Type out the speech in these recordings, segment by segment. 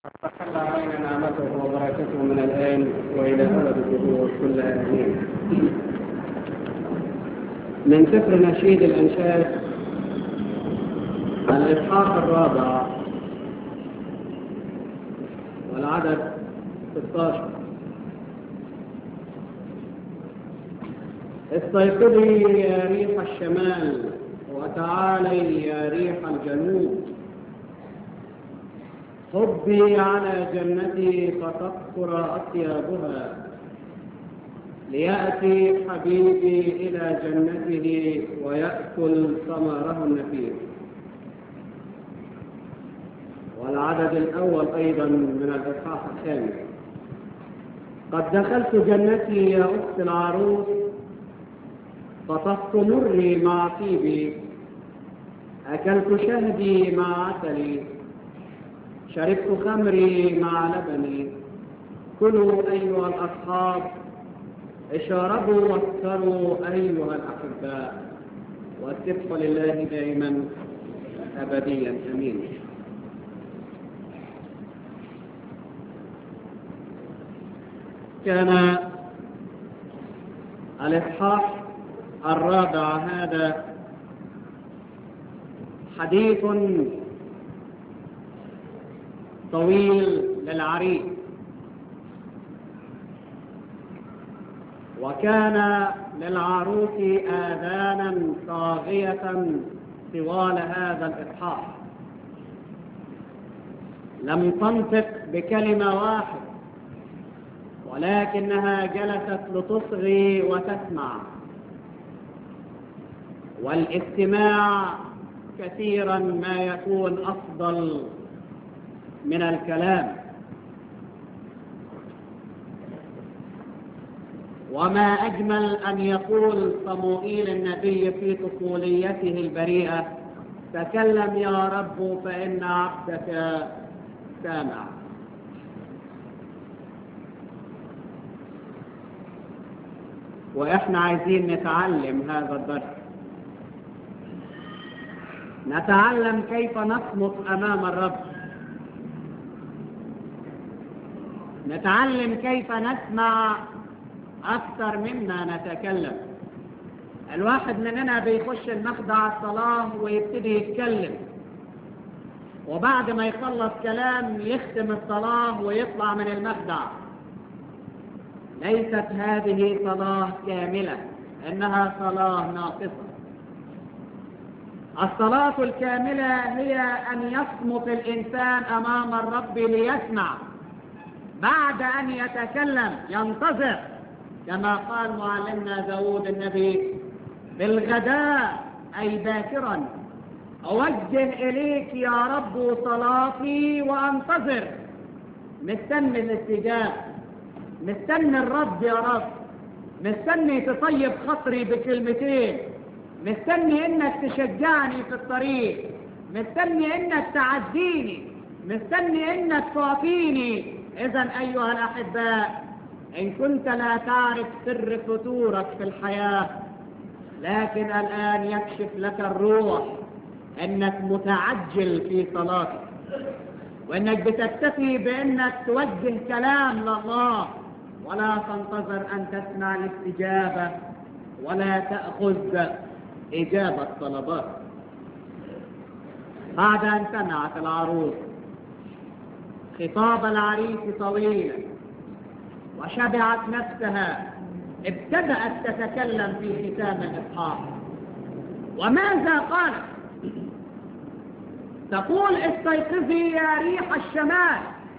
تخلى علينا نعمته وبركته من الآن وإلى أبد الدهور كل آمين من سفر نشيد الأنشاد الإصحاح الرابع والعدد 16 استيقظي يا ريح الشمال وتعالي يا ريح الجنوب حبي على جنتي فتقطر أطيابها ليأتي حبيبي إلى جنته ويأكل ثمره النفيس والعدد الأول أيضا من الإصحاح الثاني قد دخلت جنتي يا أخت العروس فطفت مري مع طيبي أكلت شهدي مع عسلي شربت خمري مع لبني كلوا أيها الأصحاب اشربوا واسكروا أيها الأحباء والسبح لله دائما أبديا أمين كان الإصحاح الرابع هذا حديث طويل للعريس وكان للعروس آذانا صاغية طوال هذا الإصحاح لم تنطق بكلمة واحدة ولكنها جلست لتصغي وتسمع والاستماع كثيرا ما يكون أفضل من الكلام وما أجمل أن يقول صموئيل النبي في طفوليته البريئة تكلم يا رب فإن عبدك سامع وإحنا عايزين نتعلم هذا الدرس نتعلم كيف نصمت أمام الرب نتعلم كيف نسمع أكثر مما نتكلم الواحد مننا بيخش المخدع الصلاة ويبتدي يتكلم وبعد ما يخلص كلام يختم الصلاة ويطلع من المخدع ليست هذه صلاة كاملة إنها صلاة ناقصة الصلاة الكاملة هي أن يصمت الإنسان أمام الرب ليسمع بعد أن يتكلم ينتظر كما قال معلمنا داود النبي بالغداء أي باكرا أوجه إليك يا رب صلاتي وأنتظر مستني الاستجابة مستني الرب يا رب مستني تطيب خطري بكلمتين مستني انك تشجعني في الطريق مستني انك تعديني مستني انك تعطيني اذا ايها الاحباء ان كنت لا تعرف سر فتورك في الحياة لكن الان يكشف لك الروح انك متعجل في صلاتك وانك بتكتفي بانك توجه كلام لله ولا تنتظر ان تسمع الاستجابة ولا تأخذ إجابة طلبات بعد أن سمعت العروس خطاب العريس طويلا وشبعت نفسها ابتدأت تتكلم في ختام الإصحاح وماذا قالت تقول استيقظي يا ريح الشمال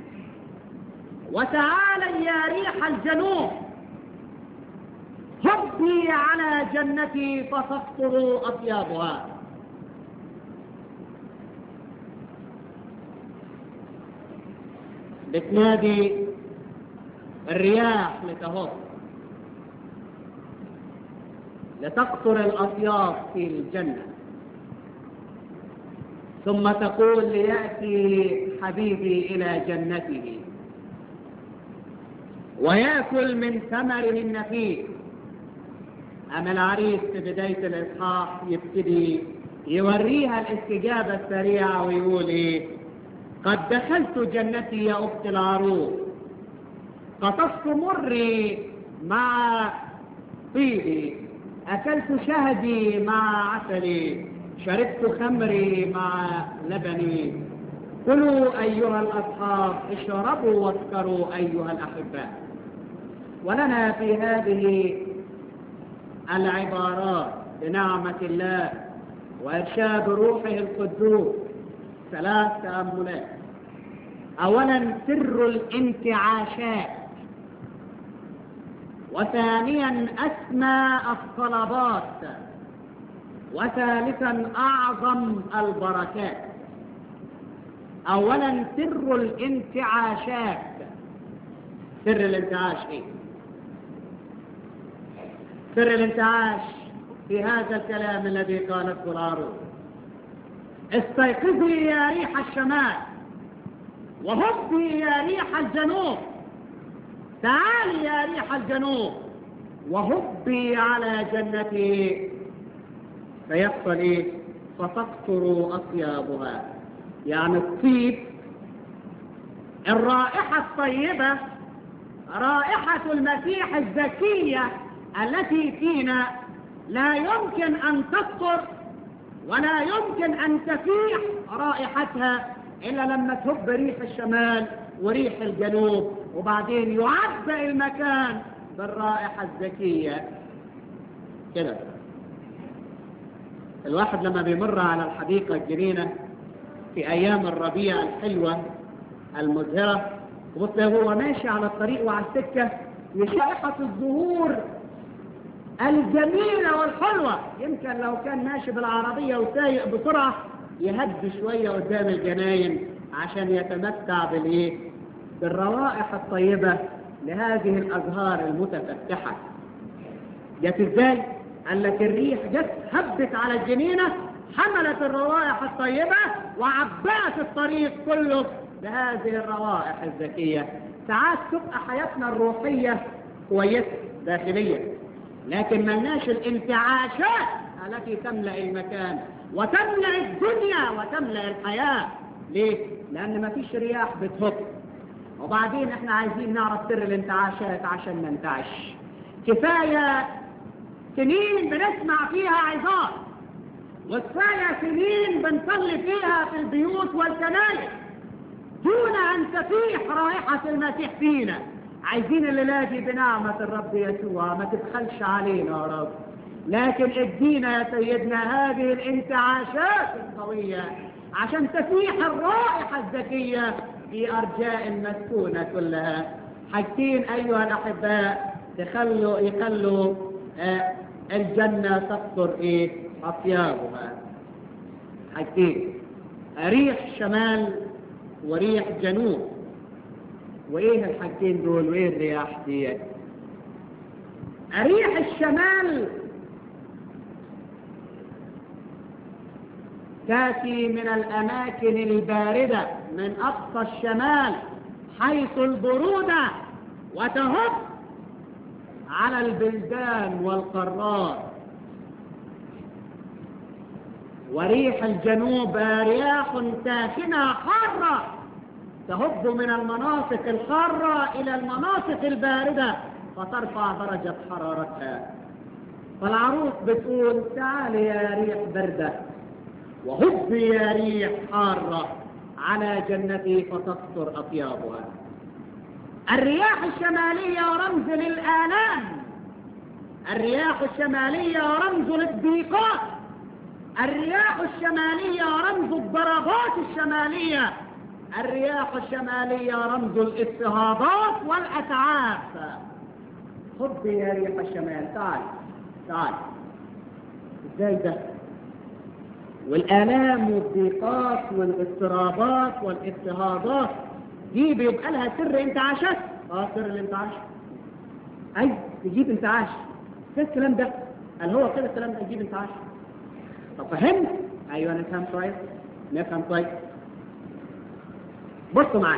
وتعالي يا ريح الجنوب حبي على جنتي فتفطر أطيابها بتنادي الرياح لتهب لتقطر الأطياب في الجنة ثم تقول ليأتي حبيبي إلى جنته ويأكل من ثمره النفيس أما العريس في بداية الإصحاح يبتدي يوريها الاستجابة السريعة ويقول إيه قد دخلت جنتي يا أخت العروس قطفت مري مع طيبي أكلت شهدي مع عسلي شربت خمري مع لبني كلوا أيها الأصحاب اشربوا واسكروا أيها الأحباء ولنا في هذه العبارات بنعمة الله وإرشاد روحه القدوس ثلاث تأملات أولا سر الانتعاشات وثانيا أسمى الطلبات وثالثا أعظم البركات أولا سر الانتعاشات سر الانتعاش إيه؟ سر الانتعاش في هذا الكلام الذي قالته العروس استيقظي يا ريح الشمال وهبي يا ريح الجنوب تعالي يا ريح الجنوب وهبي على جنتي فيحصل ايه فتقطر اطيابها يعني الطيب الرائحة الطيبة رائحة المسيح الزكية التي فينا لا يمكن أن تقطر ولا يمكن أن تفيح رائحتها إلا لما تهب ريح الشمال وريح الجنوب وبعدين يعبأ المكان بالرائحة الزكية كده الواحد لما بيمر على الحديقة الجنينة في أيام الربيع الحلوة المزهرة وبص هو ماشي على الطريق وعلى السكة رائحة الزهور الجميلة والحلوة يمكن لو كان ماشي بالعربية وسايق بسرعة يهد شوية قدام الجناين عشان يتمتع بالايه بالروائح الطيبة لهذه الأزهار المتفتحة جت ازاي؟ قال لك الريح جت هبت على الجنينة حملت الروائح الطيبة وعبأت الطريق كله بهذه الروائح الذكية ساعات تبقى حياتنا الروحية كويسة داخلية لكن ملناش الانتعاشات التي تملأ المكان وتملأ الدنيا وتملأ الحياة ليه؟ لأن ما فيش رياح بتهب وبعدين احنا عايزين نعرف سر الانتعاشات عشان ننتعش كفاية سنين بنسمع فيها عظات وكفاية سنين بنصلي فيها في البيوت والكنائس دون أن تفيح رائحة المسيح فينا عايزين الليلة دي بنعمة الرب يسوع ما تبخلش علينا يا رب لكن ادينا يا سيدنا هذه الانتعاشات القوية عشان تفيح الرائحة الذكية في أرجاء المسكونة كلها حاجتين أيها الأحباء تخلوا يخلوا آه الجنة تقطر إيه أطيابها حاجتين ريح شمال وريح جنوب وإيه الحاجتين دول وإيه الرياح دي ريح الشمال تأتي من الأماكن الباردة من أقصى الشمال حيث البرودة وتهب على البلدان والقارات وريح الجنوب رياح ساخنة حارة تهب من المناطق الحارة إلى المناطق الباردة فترفع درجة حرارتها فالعروس بتقول تعالي يا ريح باردة وهبي يا ريح حارة على جنتي فتقطر أطيابها الرياح الشمالية رمز للآلام الرياح الشمالية رمز للضيقات الرياح الشمالية رمز الضربات الشمالية الرياح الشمالية رمز الاضطهادات والأتعاب خذي يا ريح الشمال تعال تعال ازاي ده والآلام والضيقات والاضطرابات والاضطهادات دي بيبقى لها سر انتعاشات اه سر الانتعاش اي تجيب انتعاش ايه الكلام ده قال هو كده الكلام ده يجيب انتعاش طب فهمت ايوه نفهم كويس نفهم كويس بصوا معايا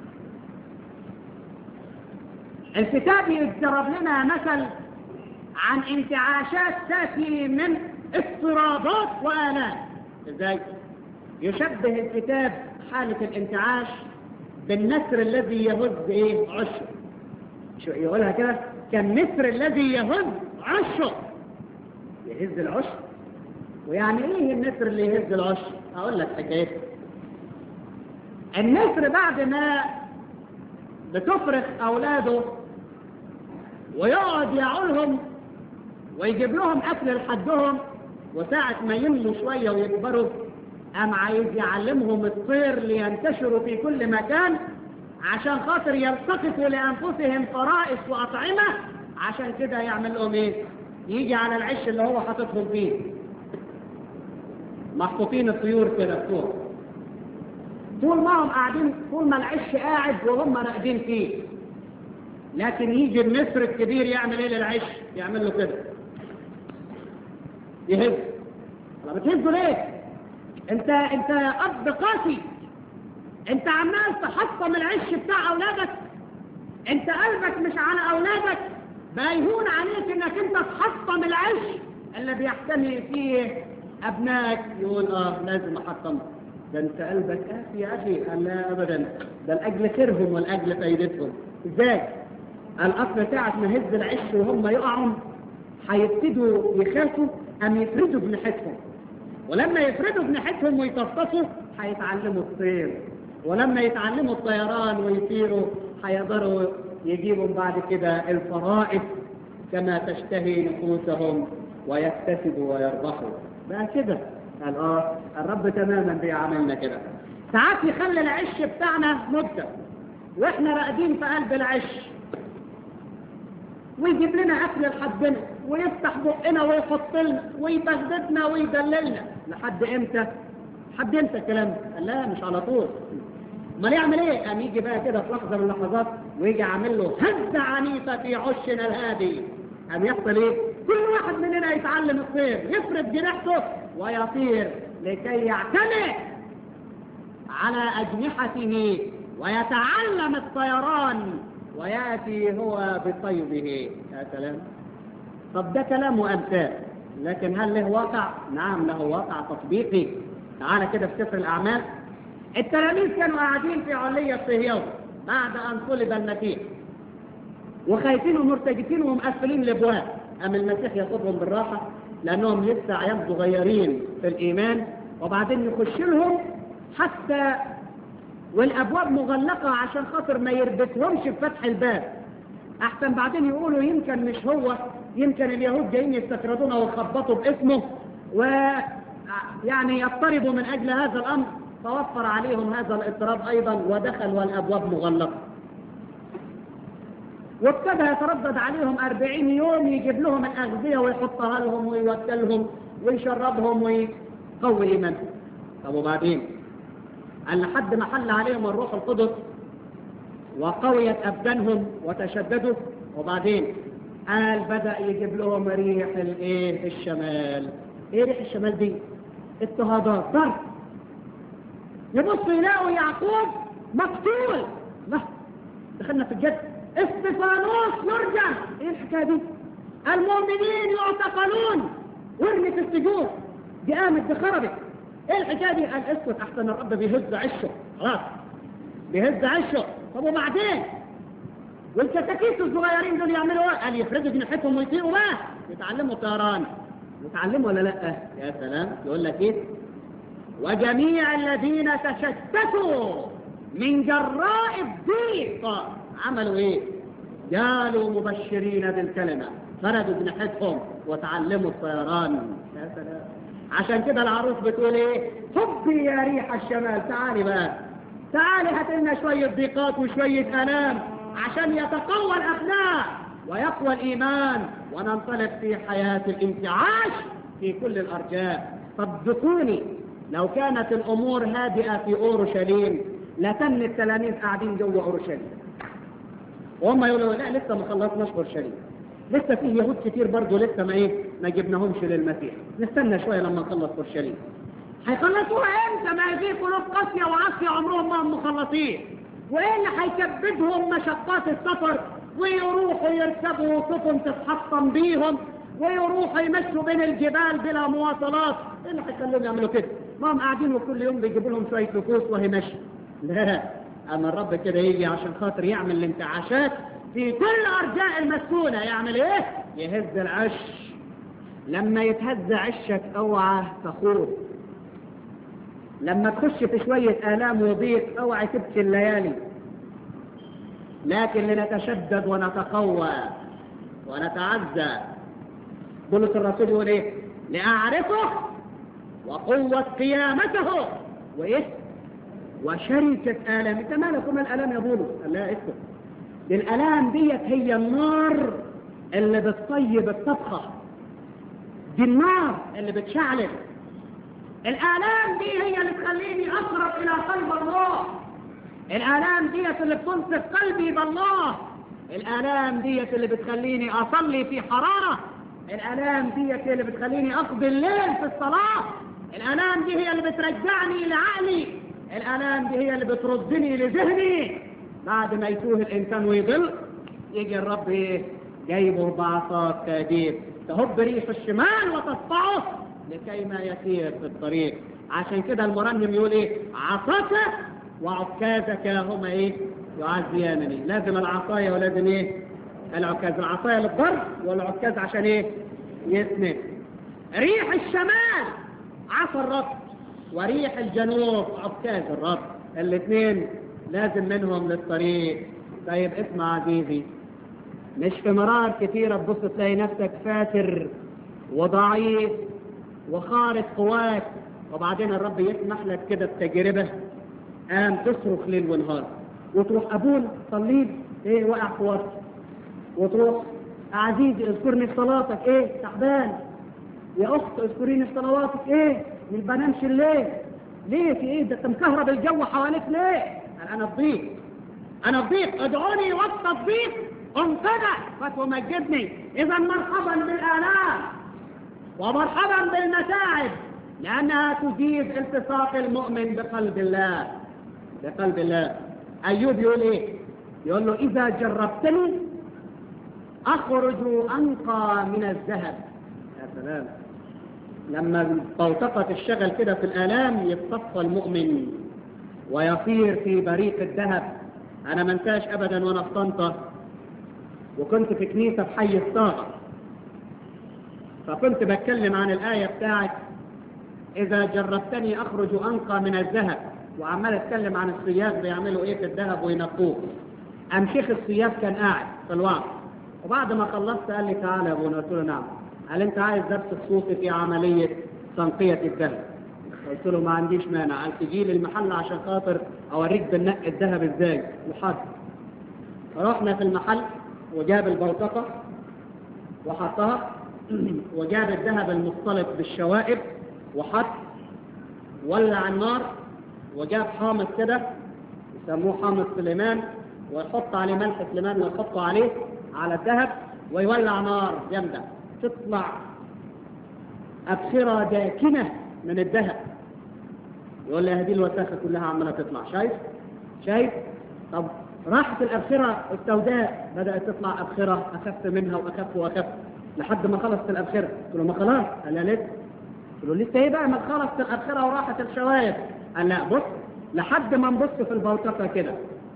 الكتاب يضرب لنا مثل عن انتعاشات تاتي من اضطرابات والام ازاي يشبه الكتاب حالة الانتعاش بالنسر الذي يهز ايه عشه شو يقولها كده كالنسر الذي يهز عشه يهز العش ويعني ايه النسر اللي يهز العش اقول لك حكايته النسر بعد ما بتفرخ اولاده ويقعد يعولهم ويجيب لهم اكل لحدهم وساعة ما يملوا شوية ويكبروا قام عايز يعلمهم الطير لينتشروا في كل مكان عشان خاطر يلتقطوا لانفسهم فرائس واطعمة عشان كده يعمل لهم ايه يجي على العش اللي هو حاططهم فيه محطوطين الطيور كده فوق طول ما هم قاعدين طول ما العش قاعد وهم راقدين فيه لكن يجي النسر الكبير يعمل ايه للعش يعمل له كده يهز طب بتهزه ليه انت انت اب قاسي انت عمال تحطم العش بتاع اولادك انت قلبك مش على اولادك بقى يهون عليك انك انت تحطم العش اللي بيحتمي فيه ابنائك يقول اه لازم احطمه ده انت قلبك قاسي يا اخي قال لا ابدا ده لاجل خيرهم ولاجل فايدتهم ازاي الاصل ساعه ما هز العش وهم يقعوا هيبتدوا يخافوا ام يفردوا جناحتهم ولما يفردوا جناحتهم ويطفطفوا هيتعلموا الطير ولما يتعلموا الطيران ويطيروا هيقدروا يجيبوا بعد كده الفرائس كما تشتهي نفوسهم ويكتسبوا ويربحوا بقى كده قال اه الرب تماما بيعاملنا كده ساعات يخلي العش بتاعنا مدة واحنا راقدين في قلب العش ويجيب لنا اكل لحدنا ويفتح بقنا ويحط لنا ويبغددنا ويدللنا لحد امتى؟ لحد امتى الكلام ده؟ قال لا مش على طول امال يعمل ايه؟ قام يجي بقى كده في لحظه من اللحظات ويجي عامل له هزه عنيفه في عشنا الهادي قام يحصل ايه؟ كل واحد مننا يتعلم الطير يفرد جناحته ويطير لكي يعتمد على اجنحته ويتعلم الطيران وياتي هو بطيبه يا سلام طب ده كلام وامثال لكن هل له واقع؟ نعم له واقع تطبيقي تعالى كده في سفر الاعمال التلاميذ كانوا قاعدين في علية صهيون بعد ان صلب المسيح وخايفين ومرتجفين ومقفلين الابواب اما المسيح ياخذهم بالراحه لانهم لسه عيال صغيرين في الايمان وبعدين يخش لهم حتى والابواب مغلقه عشان خاطر ما يربكهمش في فتح الباب احسن بعدين يقولوا يمكن مش هو يمكن اليهود جايين يستكردونه ويخبطوا باسمه ويعني يضطربوا من اجل هذا الامر فوفر عليهم هذا الاضطراب ايضا ودخل والابواب مغلقه وابتدى يتردد عليهم أربعين يوم يجيب لهم الأغذية ويحطها لهم ويوكلهم ويشربهم ويقوي إيمانهم طب وبعدين قال لحد ما حل عليهم الروح القدس وقويت أبدانهم وتشددوا وبعدين قال بدأ يجيب لهم ريح الايه الشمال ايه ريح الشمال دي اضطهادات ضرب يبصوا يلاقوا يعقوب مقتول لا دخلنا في الجد استفانوس يرجع ايه الحكايه دي المؤمنين يعتقلون وارمي في السجون دي قامت دي خربت ايه الحكايه دي قال اسكت احسن الرب بيهز عشه خلاص بيهز عشه طب وبعدين والكتاكيت الصغيرين دول يعملوا ايه قال يفردوا جناحتهم ويطيروا بقى يتعلموا طيران يتعلموا ولا لا يا سلام يقول لك ايه وجميع الذين تشتتوا من جراء الضيق عملوا ايه جالوا مبشرين بالكلمة فردوا جناحتهم وتعلموا الطيران يا سلام عشان كده العروس بتقول ايه حبي يا ريح الشمال تعالي بقى تعالي هات لنا شوية ضيقات وشوية آلام عشان يتقوى الأبناء ويقوى الإيمان وننطلق في حياة الانتعاش في كل الأرجاء صدقوني لو كانت الأمور هادئة في أورشليم لتن التلاميذ قاعدين جوه أورشليم وهم يقولوا لا لسه ما خلصناش أورشليم لسه فيه يهود كتير برضه لسه ما ايه ما جبناهمش للمسيح نستنى شويه لما نخلص اورشليم هيخلصوها امتى ما هي في قلوب قاسيه وعافيه عمرهم ما هم مخلصين وايه اللي هيكبدهم مشقات السفر ويروحوا يركبوا سفن تتحطم بيهم ويروحوا يمشوا بين الجبال بلا مواصلات ايه اللي هيخليهم يعملوا كده ما هم قاعدين وكل يوم بيجيبوا لهم شويه نفوس وهي ماشيه لا اما الرب كده يجي عشان خاطر يعمل الانتعاشات في كل ارجاء المسكونه يعمل ايه يهز العش لما يتهز عشك اوعى تخوض لما تخش في شويه الام وضيق اوعى تبكي الليالي لكن لنتشدد ونتقوى ونتعزى بولس الرسول يقول ايه لاعرفه وقوة قيامته وايه وشركة آلام انت مالك وما الآلام يا بولس قال لا اسكت دي الآلام ديت هي النار اللي بتطيب الطبخة دي النار اللي بتشعلل الآلام دي هي اللي تخليني أقرب إلى قلب الله الآلام ديت اللي بتنصف قلبي بالله الآلام ديت اللي بتخليني أصلي في حرارة الآلام ديت هي اللي بتخليني أقضي الليل في الصلاة الآلام دي هي اللي بترجعني لعقلي الآلام دي هي اللي بتردني لذهني بعد ما يتوه الإنسان ويضل يجي الرب إيه جايبه بعصات تأديب تهب ريح الشمال وتصفعه لكي ما يسير في الطريق عشان كده المرنم يقول ايه عصاك وعكازك هما ايه يعزيانني لازم العصاية ولازم ايه العكاز العصاية للضرب والعكاز عشان ايه يسند ريح الشمال عصا الرب وريح الجنوب عكاز الرب الاثنين لازم منهم للطريق طيب اسمع عزيزي مش في مرار كثيرة تبص تلاقي نفسك فاتر وضعيف وخارج قواك وبعدين الرب يسمح لك كده بتجربة قام تصرخ ليل ونهار وتروح أبونا صليب ايه وقع في وسط وتروح عزيزي اذكرني في صلاتك ايه تعبان يا اخت اذكريني في صلواتك ايه ما بنامش الليل ليه في ايه ده انت مكهرب الجو حواليك ليه قال انا في ضيق انا في ضيق ادعوني وسط الضيق انقذع فتمجدني اذا مرحبا بالالام ومرحبا بالمتاعب لانها تجيب التصاق المؤمن بقلب الله بقلب الله ايوب يقول ايه يقول له اذا جربتني اخرج انقى من الذهب يا سلام لما طوطقة الشغل كده في الآلام يتصفى المؤمن ويصير في بريق الذهب أنا ما انساش أبدا وأنا في طنطا وكنت في كنيسة في حي الصاغة فكنت بتكلم عن الآية بتاعت إذا جربتني أخرج أنقى من الذهب وعمال أتكلم عن الصياغ بيعملوا إيه في الذهب وينقوه أم شيخ الصياغ كان قاعد في الوعظ وبعد ما خلصت قال لي تعالى يا ابونا قلت له نعم قال انت عايز درس خصوصي في عملية تنقية الذهب قلت له ما عنديش مانع قال تجي لي المحل عشان خاطر اوريك بنقي الذهب ازاي وحط رحنا في المحل وجاب البوتقة وحطها وجاب الذهب المختلط بالشوائب وحط ولع النار وجاب حامض كده يسموه حامض سليمان ويحط عليه ملح سليمان ويحطه عليه على الذهب ويولع نار جامده تطلع أبخرة داكنة من الذهب يقول لي هذه الوساخة كلها عمالة تطلع شايف شايف طب راحت الأبخرة السوداء بدأت تطلع أبخرة أخف منها وأخف وأخف لحد ما خلصت الأبخرة قلت له ما خلاص قال لا لسه قلت له لسه ايه بقى ما خلصت الأبخرة وراحت الشوايب قال لا بص لحد ما نبص في البوتقة كده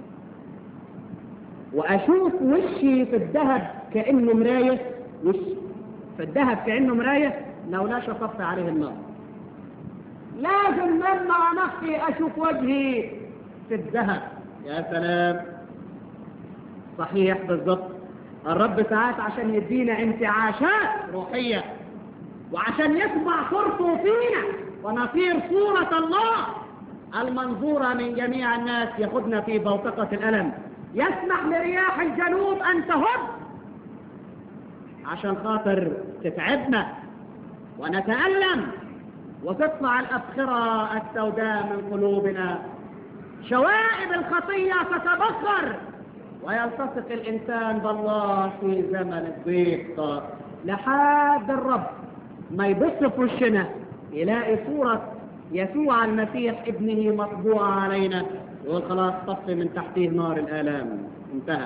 وأشوف وشي في الذهب كأنه مراية وشي فالذهب كأنه مراية لو لا شطفت عليه النار لازم لما أنقي أشوف وجهي في الذهب يا سلام صحيح بالضبط الرب ساعات عشان يدينا انتعاشات روحية وعشان يسمع صورته فينا ونصير صورة الله المنظورة من جميع الناس ياخدنا في بوتقة الألم يسمح لرياح الجنوب أن تهب عشان خاطر تتعبنا ونتألم وتطلع الأبخرة السوداء من قلوبنا شوائب الخطية تتبخر ويلتصق الإنسان بالله في زمن الضيق لحد الرب ما يبص في وشنا يلاقي صورة يسوع المسيح ابنه مطبوعة علينا يقول خلاص طفي من تحتيه نار الآلام انتهى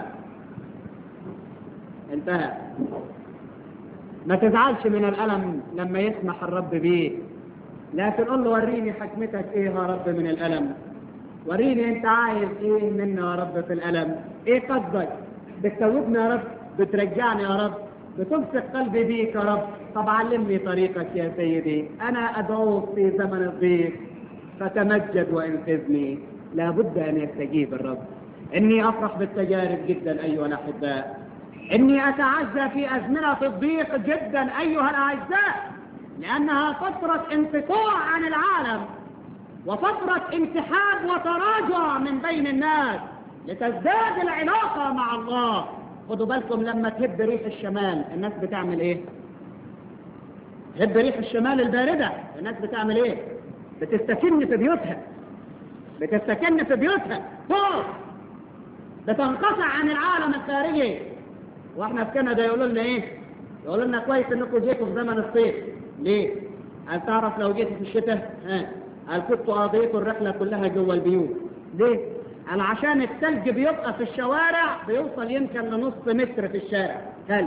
انتهى ما تزعلش من الألم لما يسمح الرب بيه لكن قل له وريني حكمتك ايه يا رب من الالم وريني انت عايز ايه منا يا رب في الالم ايه قصدك بتتوبني يا رب بترجعني يا رب بتمسك قلبي بيك يا رب طب علمني طريقك يا سيدي انا ادعوك في زمن الضيق فتمجد وانقذني لابد ان يستجيب الرب اني افرح بالتجارب جدا ايها الاحباء اني اتعزى في ازمنه الضيق جدا ايها الاعزاء لانها فتره انقطاع عن العالم وفتره انسحاب وتراجع من بين الناس لتزداد العلاقه مع الله خدوا بالكم لما تهب ريح الشمال الناس بتعمل ايه تهب ريح الشمال البارده الناس بتعمل ايه بتستكن في بيوتها بتستكن في بيوتها فوق بتنقطع عن العالم الخارجي واحنا في كندا يقولوا لنا ايه يقولوا لنا كويس انكم جيتوا في زمن الصيف ليه هل تعرف لو جيتوا في الشتاء ها هل كنتوا قضيتوا الرحله كلها جوه البيوت ليه قال عشان الثلج بيبقى في الشوارع بيوصل يمكن لنص متر في الشارع ثلج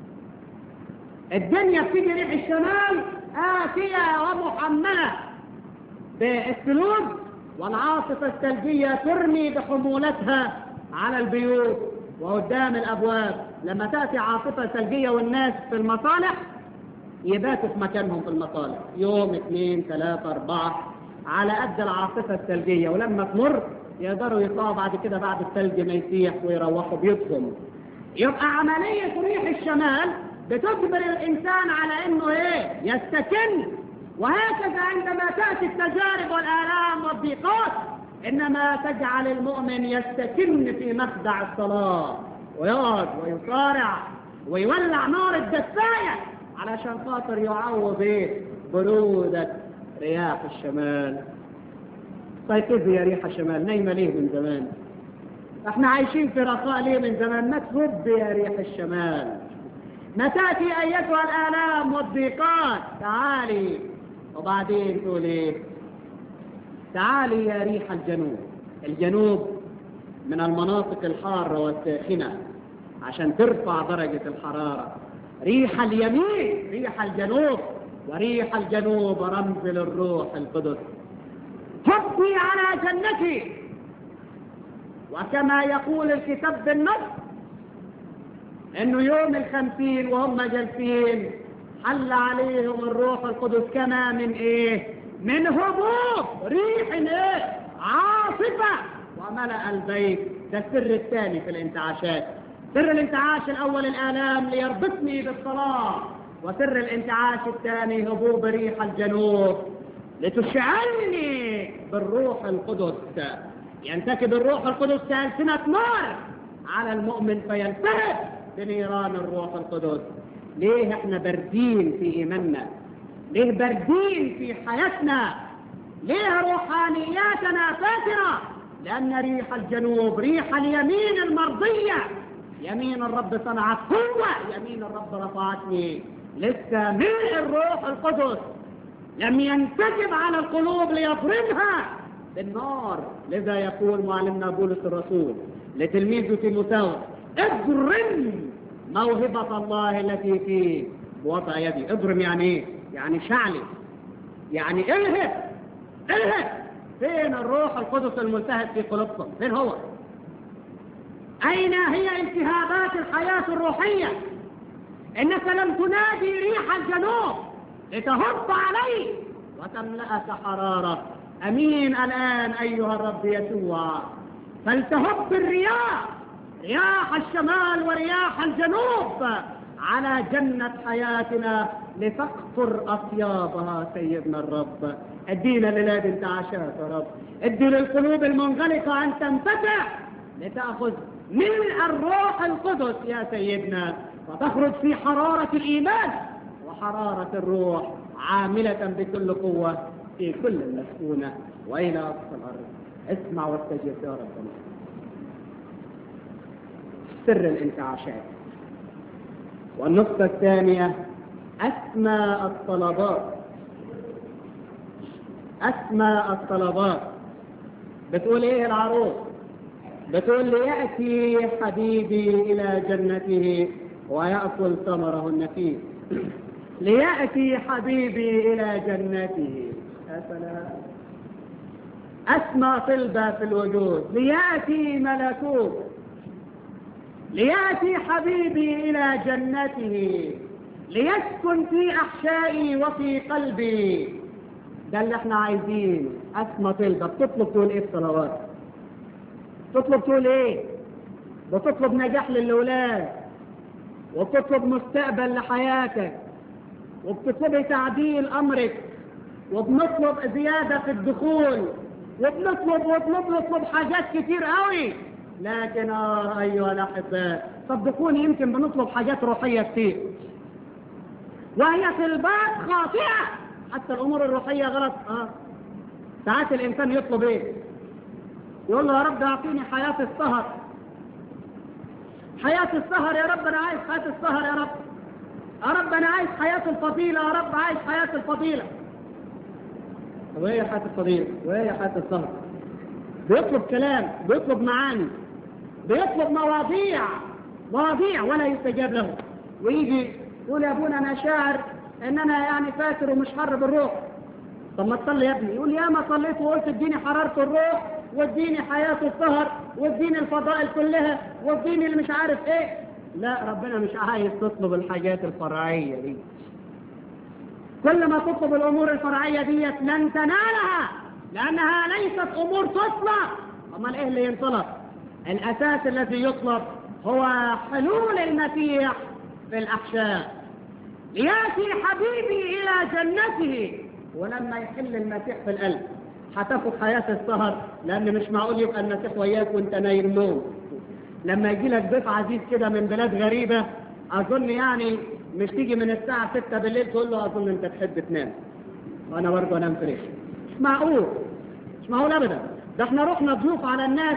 الدنيا بتيجي ريح الشمال آتية ومحملة بالثلوج والعاصفة الثلجية ترمي بحمولتها على البيوت وقدام الأبواب لما تأتي عاصفة ثلجية والناس في المصالح يباتوا في مكانهم في المصالح يوم اثنين ثلاثة أربعة على قد العاصفة الثلجية ولما تمر يقدروا يطلعوا بعد كده بعد الثلج ما يسيح ويروحوا بيوتهم يبقى عملية ريح الشمال بتجبر الإنسان على إنه إيه يستكن وهكذا عندما تأتي التجارب والآلام والضيقات إنما تجعل المؤمن يستكن في مخدع الصلاة ويقعد ويصارع ويولع نار الدفاية علشان خاطر يعوض إيه برودة رياح الشمال استيقظي يا ريح الشمال نايمة ليه من زمان احنا عايشين في رخاء ليه من زمان ما تهب يا ريح الشمال ما تأتي أيتها الآلام والضيقات تعالي وبعدين تقول ايه تعالي يا ريح الجنوب الجنوب من المناطق الحارة والساخنة عشان ترفع درجة الحرارة ريح اليمين ريح الجنوب وريح الجنوب رمز للروح القدس حطي على جنتي وكما يقول الكتاب بالنص انه يوم الخمسين وهم جالسين حل عليهم الروح القدس كما من ايه من هبوط ريح ايه عاصفة وملأ البيت ده السر الثاني في الانتعاشات سر الانتعاش الاول الالام ليربطني بالصلاة وسر الانتعاش الثاني هبوب ريح الجنوب لتشعلني بالروح القدس ينتكب الروح القدس كألسنة نار على المؤمن فيلتهب بنيران الروح القدس ليه احنا باردين في ايماننا ليه باردين في حياتنا ليه روحانياتنا فاترة لأن ريح الجنوب ريح اليمين المرضية يمين الرب صنعت قوة يمين الرب رفعتني لسه ملء الروح القدس لم ينسكب على القلوب ليفرمها بالنار لذا يقول معلمنا بولس الرسول لتلميذه تيموثاوس اضرم موهبة الله التي في بوضع يدي اضرم يعني ايه يعني شعلي يعني الهب الهب فين الروح القدس الملتهب في قلوبكم فين هو اين هي التهابات الحياة الروحية انك لم تنادي ريح الجنوب لتهب عليه وتملأك حرارة امين الان ايها الرب يسوع فلتهب الرياح رياح الشمال ورياح الجنوب على جنة حياتنا لتقطر أطيابها سيدنا الرب ادينا للاد انتعاشات يا رب ادي للقلوب المنغلقة أن تنفتح لتأخذ من الروح القدس يا سيدنا وتخرج في حرارة الإيمان وحرارة الروح عاملة بكل قوة في كل المسكونة وإلى أقصى الأرض اسمع واستجب يا رب سر الانتعاشات والنقطة الثانية أسمى الطلبات أسمى الطلبات بتقول إيه العروس بتقول ليأتي حبيبي إلى جنته ويأكل ثمره النفيس ليأتي حبيبي إلى جنته يا سلام أسمى طلبة في الوجود ليأتي ملكوت ليأتي حبيبي إلى جنته ليسكن في أحشائي وفي قلبي ده اللي احنا عايزينه أسمى طلبة بتطلب تقول ايه في صلوات تطلب تقول ايه بتطلب نجاح للأولاد وبتطلب مستقبل لحياتك وبتطلبي تعديل أمرك وبنطلب زيادة في الدخول وبنطلب وبنطلب نطلب حاجات كتير قوي لكن آه أيها الأحباء صدقوني يمكن بنطلب حاجات روحية كتير وهي في الباب خاطئة حتى الأمور الروحية غلط آه ساعات الإنسان يطلب إيه يقول له يا رب أعطيني حياة السهر حياة السهر يا رب أنا عايز حياة السهر يا رب يا رب أنا عايز حياة الفضيلة يا رب عايز حياة الفضيلة طب ايه حياة الفضيلة وايه حياة السهر بيطلب كلام بيطلب معاني بيطلب مواضيع مواضيع ولا يستجاب له ويجي يقول يا ابونا انا شاعر ان انا يعني فاتر ومش حر بالروح طب ما تصلي يا ابني يقول يا ما صليت وقلت اديني حرارة الروح واديني حياة السهر واديني الفضائل كلها واديني اللي مش عارف ايه لا ربنا مش عايز تطلب الحاجات الفرعية دي كل ما تطلب الامور الفرعية ديت لن تنالها لانها ليست امور تطلب امال ايه اللي ينطلب الاساس الذي يطلب هو حلول المسيح في الاحشاء لياتي حبيبي الى جنته ولما يحل المسيح في القلب هتاخد حياة السهر لان مش معقول يبقى المسيح وياك وانت نايم نوم لما يجي لك ضيف عزيز كده من بلاد غريبة اظن يعني مش تيجي من الساعة 6 بالليل تقول له اظن انت تحب تنام وانا برضه انام فريش مش معقول مش معقول ابدا ده احنا رحنا ضيوف على الناس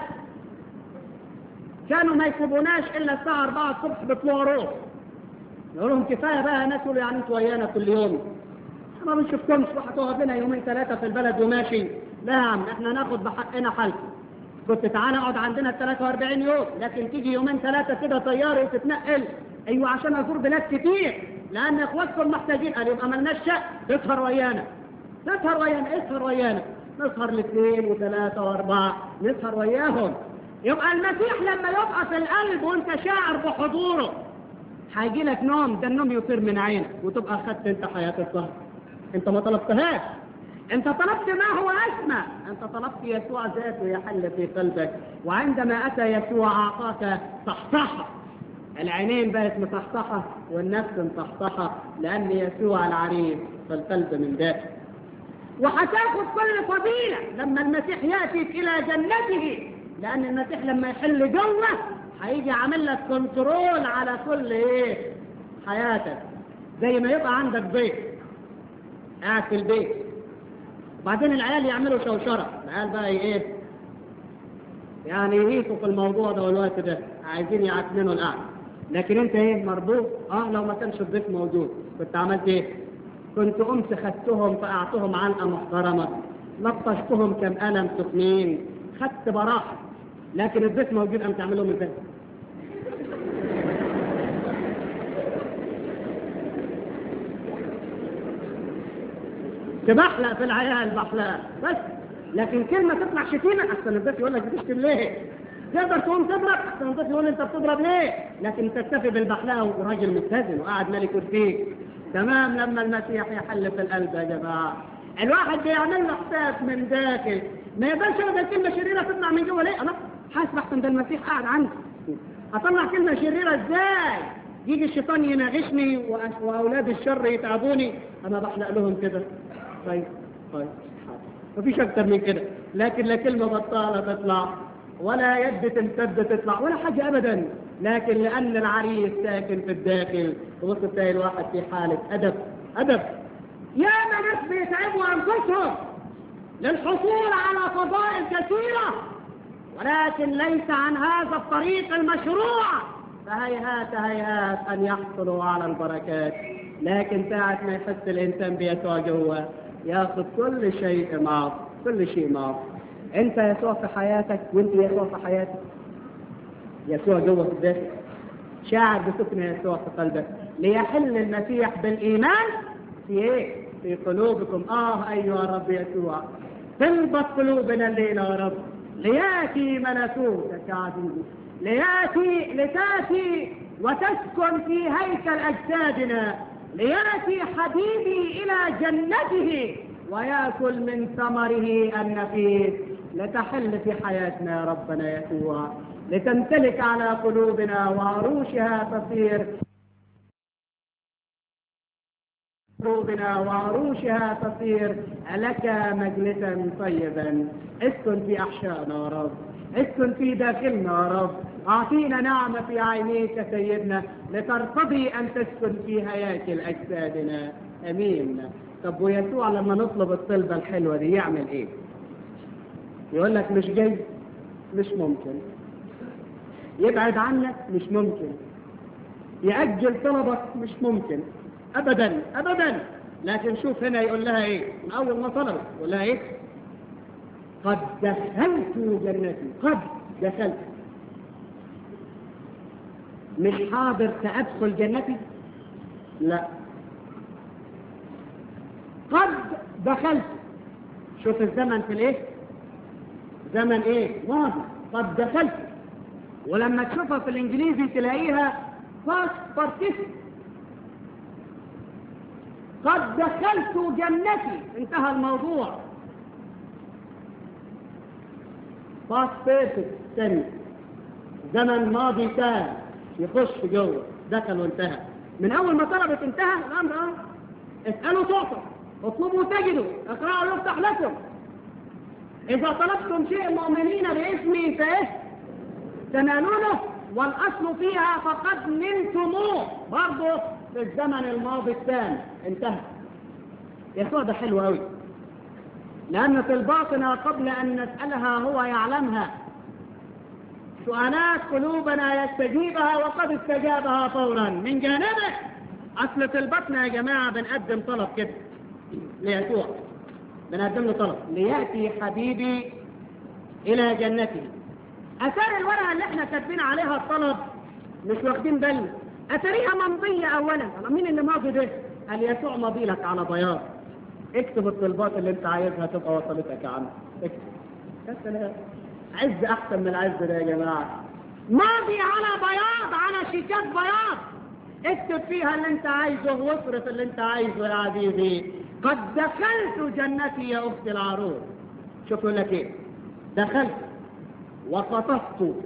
كانوا ما يسيبوناش الا الساعة 4 الصبح بيطلعوا روح نقول لهم كفاية بقى ناس يقولوا يعني انتوا ويانا كل يوم ما بنشوفكمش وهتقعد لنا يومين ثلاثة في البلد وماشي لا يا عم احنا ناخد بحقنا حالكم كنت تعالى اقعد عندنا 43 يوم لكن تيجي يومين ثلاثة كده طيارة وتتنقل ايوه عشان ازور بلاد كتير لان اخواتكم محتاجين قال يبقى مالناش شق تسهر ويانا تسهر ويانا اسهر ويانا نسهر الاثنين وثلاثة واربعة نسهر وياهم يبقى المسيح لما يبقى في القلب وانت شاعر بحضوره هيجي لك نوم ده النوم يطير من عينك وتبقى خدت انت حياة السهر انت ما طلبتهاش انت طلبت ما هو اسمى انت طلبت يسوع ذاته يحل في قلبك وعندما اتى يسوع اعطاك صحصحه العينين بقت مصحصحه والنفس مصحصحه لان يسوع العريس في القلب من داخل وهتاخد كل فضيله لما المسيح ياتيك الى جنته لان المسيح لما يحل جوه هيجي عامل لك كنترول على كل ايه حياتك زي ما يبقى عندك بيت قاعد في البيت وبعدين العيال يعملوا شوشرة العيال بقى ايه يعني يهيصوا في الموضوع ده والوقت ده عايزين يعتمنوا القعدة لكن انت ايه مربوط اه لو ما كانش الضيف موجود كنت عملت ايه كنت قمت خدتهم فقعتهم علقة محترمة لطشتهم كم قلم سخنين خدت براحة لكن الضيف موجود قام تعمل لهم ازاي تبحلق في العيال بحلقة بس لكن كلمة تطلع شتيمة أحسن الضيف يقول لك بتشتم ليه؟ تقدر تقوم تضرب أحسن الضيف يقول أنت بتضرب ليه؟ لكن تكتفي بالبحلقة وراجل متزن وقاعد مالك كرسيك تمام لما المسيح يحل في القلب يا جماعة الواحد بيعمل له حساب من داخل ما يقدرش يقول كلمة شريرة تطلع من جوه ليه؟ أنا حاسب أحسن ده المسيح قاعد عندي هطلع كلمة شريرة إزاي؟ يجي الشيطان يناغشني وأولاد الشر يتعبوني أنا بحلق لهم كده طيب طيب مفيش اكتر من كده لكن لا كلمة بطالة تطلع ولا يد تمتد تطلع ولا حاجة ابدا لكن لان العريس ساكن في الداخل تبص تلاقي الواحد في حالة ادب ادب يا ناس بيتعبوا انفسهم للحصول على فضائل كثيرة ولكن ليس عن هذا الطريق المشروع فهيهات هيهات ان يحصلوا على البركات لكن ساعة ما يحس الانسان بيسوع جوه ياخذ كل شيء معه كل شيء معه انت يسوع في حياتك وانت يسوع في حياتك يسوع جوه في الداخل شاعر بسكن يسوع في قلبك ليحل المسيح بالايمان في ايه في قلوبكم آه أيها الرب يسوع تنبت قلوبنا الليلة يا رب لياتي ملكوتك يا عزيزي لياتي لتاتي وتسكن في هيكل أجسادنا لياتي حبيبي إلى جنته ويأكل من ثمره النفيس لتحل في حياتنا يا ربنا يسوع لتمتلك على قلوبنا وعروشها تصير قلوبنا وعروشها تصير لك مجلسا طيبا اسكن في احشائنا يا رب اسكن في داخلنا يا رب اعطينا نعمه في عينيك يا سيدنا لترتضي ان تسكن في هياكل اجسادنا امين طب ويسوع لما نطلب الطلبه الحلوه دي يعمل ايه يقول لك مش جاي مش ممكن يبعد عنك مش ممكن يأجل طلبك مش ممكن ابدا ابدا لكن شوف هنا يقول لها ايه من اول ما طلبت يقول لها ايه قد دخلت جنتي قد دخلت مش حاضر سأدخل جنتي لا قد دخلت شوف الزمن في الايه زمن ايه ماضي قد دخلت ولما تشوفها في الانجليزي تلاقيها past participle قد دخلت جنتي انتهى الموضوع باست بيرفكت تاني زمن ماضي تام يخش جوه دخل وانتهى من اول ما طلبت انتهى الامر اه اسالوا تعطوا اطلبوا تجدوا اقرأوا يفتح لكم اذا طلبتم شيء مؤمنين باسمي فايه تنالونه والاصل فيها فقد نلتموه برضه في الزمن الماضي التام انتهى يسوع ده حلو قوي لأن طلباتنا قبل أن نسألها هو يعلمها سؤالات قلوبنا يستجيبها وقد استجابها فورا من جانبه أصل طلبتنا يا جماعة بنقدم طلب كده ليسوع بنقدم له طلب ليأتي حبيبي إلى جنته أثار الورقة اللي احنا كاتبين عليها الطلب مش واخدين بالنا أثريها ممضية أولا مين اللي ماضي ده؟ قال يسوع ماضي لك على بياض اكتب الطلبات اللي انت عايزها تبقى وصلتك يا عم اكتب يا سلام عز احسن من العز ده يا جماعه ماضي على بياض على شيكات بياض اكتب فيها اللي انت عايزه واصرف اللي انت عايزه يا عزيزي قد دخلت جنتي يا اختي العروس شوفوا لك ايه دخلت وقطفت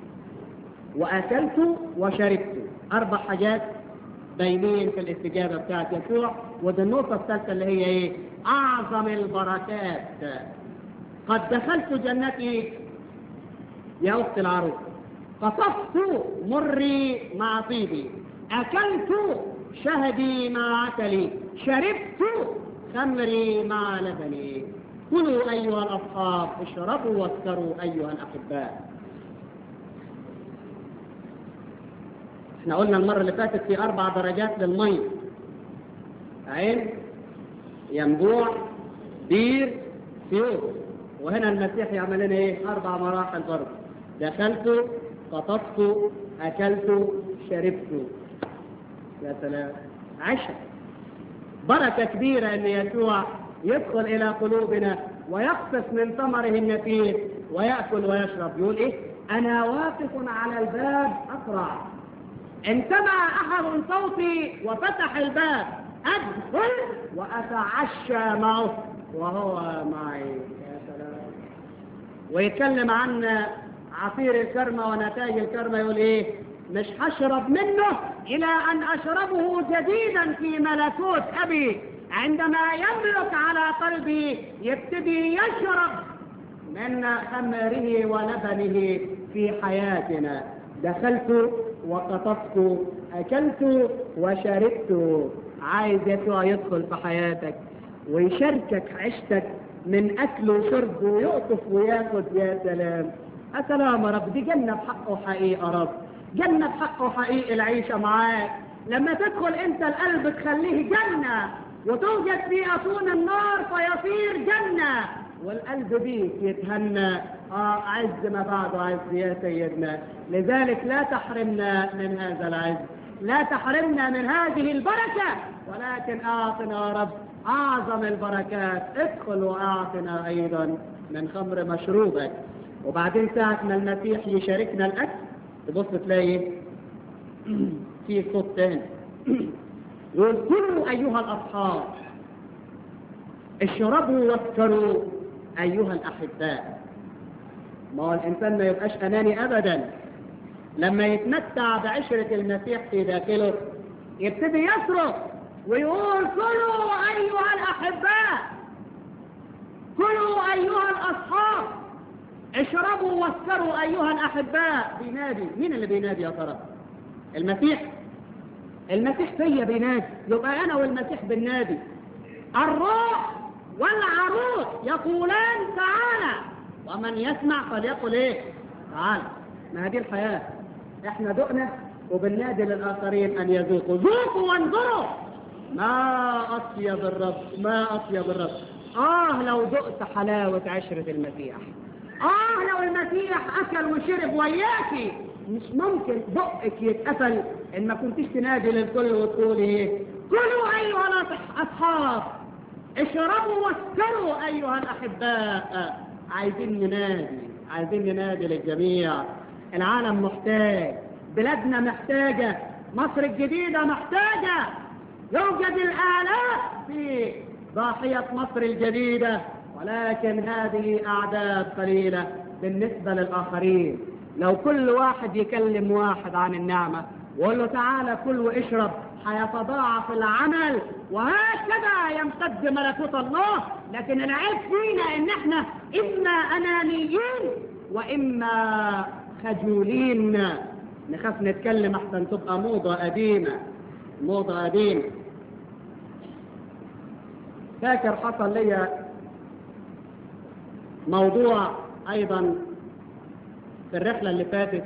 واكلت وشربت اربع حاجات باينين في الاستجابة بتاعت يسوع ودي النقطة الثالثة اللي هي ايه اعظم البركات قد دخلت جنتي يا اخت العروس قطفت مري مع طيبي اكلت شهدي مع عسلي شربت خمري مع لبني كلوا ايها الاصحاب اشربوا واسكروا ايها الاحباء احنا قلنا المرة اللي فاتت في أربع درجات للمية عين ينبوع بير سيوف وهنا المسيح يعمل لنا ايه أربع مراحل برضه دخلت قطفت أكلت شربت يا سلام عشاء بركة كبيرة أن يسوع يدخل إلى قلوبنا ويقصف من ثمره النفيس ويأكل ويشرب يقول إيه أنا واقف على الباب أقرع ان سمع احد صوتي وفتح الباب ادخل واتعشى معه وهو معي يا سلام ويتكلم عن عصير الكرمة ونتائج الكرمة يقول ايه مش هشرب منه الى ان اشربه جديدا في ملكوت ابي عندما يملك على قلبي يبتدي يشرب من خمره ولبنه في حياتنا دخلت وقطفت أكلت وشربت عايز يسوع يدخل في حياتك ويشاركك عيشتك من أكل وشرب ويقطف وياخد يا سلام يا سلام يا رب دي جنة بحقه حقيقة يا رب جنة بحقه حقيقي العيشة معاك لما تدخل انت القلب تخليه جنة وتوجد في أطون النار فيصير جنة والقلب بيك يتهنى آه عز ما بعده عز يا سيدنا لذلك لا تحرمنا من هذا العز لا تحرمنا من هذه البركة ولكن أعطنا يا رب أعظم البركات ادخل وأعطنا أيضا من خمر مشروبك وبعدين ساعة ما المسيح يشاركنا الأكل تبص تلاقي في صوت تاني يقول كلوا أيها الأصحاب اشربوا واسكروا أيها الأحباء ما هو الإنسان ما يبقاش أناني أبدا لما يتمتع بعشرة المسيح في داخله يبتدي يصرخ ويقول كلوا أيها الأحباء كلوا أيها الأصحاب اشربوا واسكروا أيها الأحباء بينادي مين اللي بينادي يا ترى المسيح المسيح فيا بينادي يبقى أنا والمسيح بالنادي الروح والعروس يقولان تعالى ومن يسمع فليقل ايه تعالى ما هذه الحياة احنا دقنا وبالنادي للآخرين أن يذوقوا ذوقوا وانظروا ما أطيب الرب ما أطيب الرب آه لو ذقت حلاوة عشرة المسيح آه لو المسيح أكل وشرب وياكي مش ممكن بقك يتقفل إن ما كنتش تنادي للكل وتقول إيه كلوا أيها الأصحاب اشربوا واسكروا أيها الأحباء عايزين ننادي عايزين ننادي للجميع العالم محتاج بلادنا محتاجة مصر الجديدة محتاجة يوجد الآلاف في ضاحية مصر الجديدة ولكن هذه أعداد قليلة بالنسبة للآخرين لو كل واحد يكلم واحد عن النعمة ويقول له تعالى كل واشرب هيتضاعف العمل وهكذا يمتد ملكوت الله لكن العيب فينا ان احنا اما انانيين واما خجولين نخاف نتكلم احسن تبقى موضة قديمة موضة قديمة فاكر حصل لي موضوع ايضا في الرحلة اللي فاتت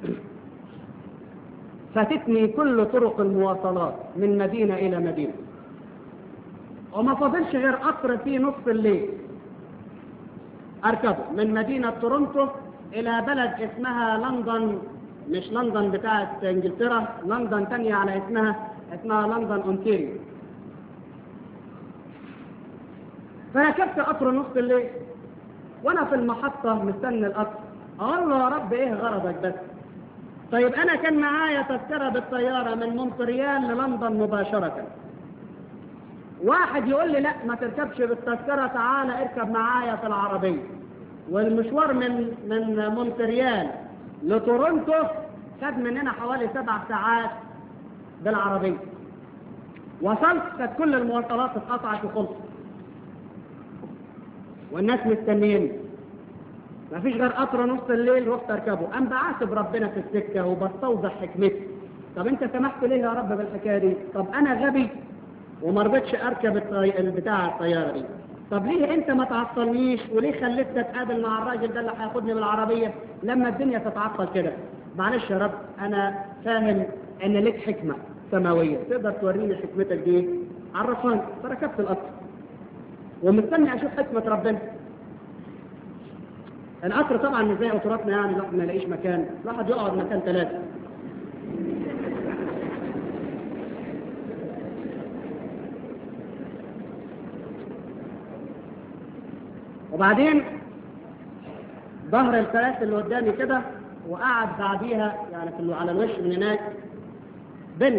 فاتتني كل طرق المواصلات من مدينة إلى مدينة وما فاضلش غير قطر في نص الليل أركبه من مدينة تورونتو إلى بلد اسمها لندن مش لندن بتاعت إنجلترا لندن تانية على اسمها اسمها لندن أونتاريو فركبت قطر نص الليل وأنا في المحطة مستني القطر أقول له يا رب إيه غرضك بس طيب أنا كان معايا تذكرة بالطيارة من مونتريال للندن مباشرة واحد يقول لي لا ما تركبش بالتذكرة تعالى اركب معايا في العربية والمشوار من من مونتريال لتورونتو خد مننا حوالي سبع ساعات بالعربية وصلت كانت كل المواصلات اتقطعت وخلصت والناس مستنيين ما فيش غير قطر نص الليل رحت اركبه ام بعاتب ربنا في السكه وبستوضح حكمتي طب انت سمحت ليه يا رب بالحكايه دي طب انا غبي وما رضيتش اركب الطي... بتاع الطياره دي طب ليه انت ما تعطلنيش وليه خليتني اتقابل مع الراجل ده اللي هياخدني بالعربيه لما الدنيا تتعطل كده معلش يا رب انا فاهم ان لك حكمه سماويه تقدر توريني حكمتك دي عرفاني فركبت القطر ومستني اشوف حكمه ربنا القطر طبعا مش زي قطراتنا يعني الواحد ما يلاقيش مكان الواحد يقعد مكان ثلاثة وبعدين ظهر الكراسي اللي قدامي كده وقعد بعديها يعني في على الوش من هناك بنت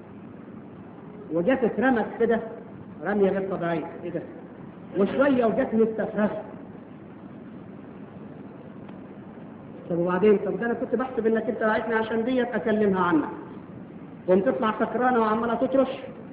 وجت اترمت كده رميه غير طبيعيه ايه ده وشويه وجت مستفرغه طب وبعدين طب ده انا كنت بحسب انك انت بعتني عشان ديت اكلمها عنك قمت تطلع سكرانه وعماله تطرش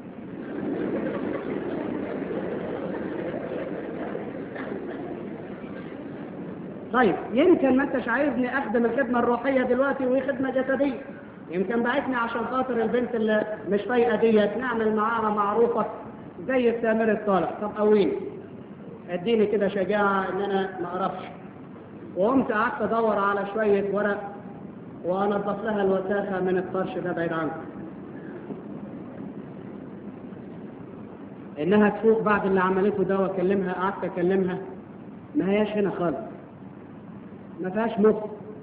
طيب يمكن ما انتش عايزني اخدم الخدمه الروحيه دلوقتي وهي خدمه جسديه يمكن بعتني عشان خاطر البنت اللي مش فايقه ديت نعمل معاها معروفه زي التامر الطالع طب قويني اديني كده شجاعه ان انا ما اعرفش وقمت قعدت ادور على شويه ورق وانضف لها الوساخه من الطرش ده بعيد عنكم انها تفوق بعد اللي عملته ده واكلمها قعدت اكلمها ما هياش هنا خالص ما فيهاش مخ